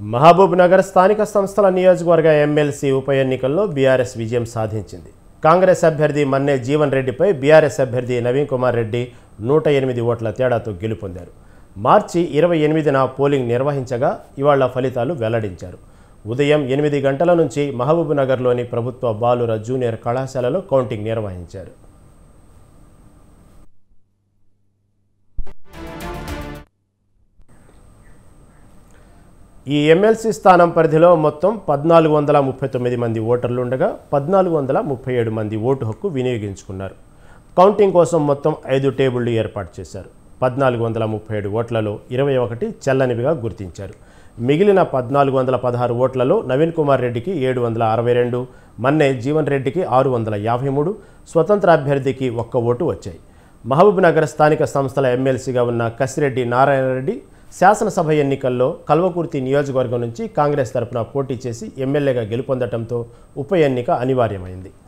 మహబూబ్ నగర్ స్థానిక సంస్థల నియోజకవర్గ ఎమ్మెల్సీ ఉప ఎన్నికల్లో బీఆర్ఎస్ విజయం సాధించింది కాంగ్రెస్ అభ్యర్థి మన్నే జీవన్ రెడ్డిపై బీఆర్ఎస్ అభ్యర్థి నవీన్ కుమార్ రెడ్డి నూట ఎనిమిది ఓట్ల తేడాతో గెలుపొందారు మార్చి ఇరవై ఎనిమిదిన పోలింగ్ నిర్వహించగా ఇవాళ ఫలితాలు వెల్లడించారు ఉదయం ఎనిమిది గంటల నుంచి మహబూబ్ నగర్లోని ప్రభుత్వ బాలుర జూనియర్ కళాశాలలో కౌంటింగ్ నిర్వహించారు ఈ ఎమ్మెల్సీ స్థానం పరిధిలో మొత్తం పద్నాలుగు వందల ముప్పై తొమ్మిది మంది ఓటర్లు ఉండగా పద్నాలుగు వందల ముప్పై ఏడు మంది ఓటు హక్కు వినియోగించుకున్నారు కౌంటింగ్ కోసం మొత్తం ఐదు టేబుళ్లు ఏర్పాటు చేశారు పద్నాలుగు వందల ముప్పై ఏడు ఓట్లలో ఇరవై ఒకటి చెల్లనివిగా గుర్తించారు మిగిలిన పద్నాలుగు వందల పదహారు ఓట్లలో నవీన్ కుమార్ రెడ్డికి ఏడు వందల అరవై రెండు మన్నే జీవన్ రెడ్డికి ఆరు వందల యాభై మూడు స్వతంత్ర అభ్యర్థికి ఒక్క ఓటు వచ్చాయి మహబూబ్ నగర్ స్థానిక సంస్థల ఎమ్మెల్సీగా ఉన్న కసిరెడ్డి నారాయణరెడ్డి శాసనసభ ఎన్నికల్లో కల్వకుర్తి నియోజకవర్గం నుంచి కాంగ్రెస్ తరపున పోటీ చేసి ఎమ్మెల్యేగా గెలుపొందటంతో ఉప ఎన్నిక అనివార్యమైంది